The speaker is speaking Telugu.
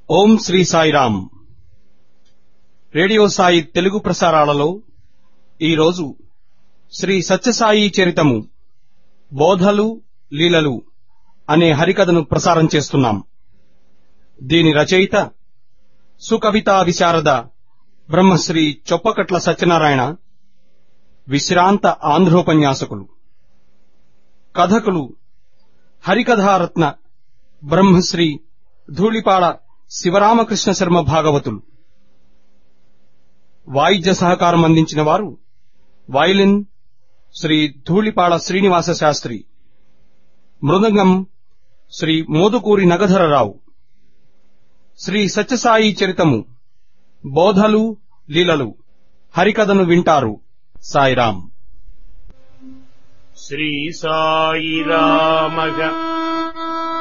ఓం శ్రీ సాయిరామ్ రేడియో సాయి తెలుగు ప్రసారాలలో ఈరోజు శ్రీ సత్యసాయి చరితము బోధలు లీలలు అనే హరికథను ప్రసారం చేస్తున్నాం దీని రచయిత సుకవితా విశారద బ్రహ్మశ్రీ చొప్పకట్ల సత్యనారాయణ విశ్రాంత ఆంధ్రోపన్యాసకులు కథకులు హరికథారత్న బ్రహ్మశ్రీ ధూళిపాడ శివరామకృష్ణ శర్మ భాగవతులు వాయిద్య సహకారం అందించిన వారు వయలిన్ శ్రీ ధూళిపాడ శ్రీనివాస శాస్త్రి మృదంగం శ్రీ మోదుకూరి నగధరరావు శ్రీ సత్యసాయి చరితము బోధలు లీలలు హరికథను వింటారు సాయిరాం శ్రీ సాయి రామగ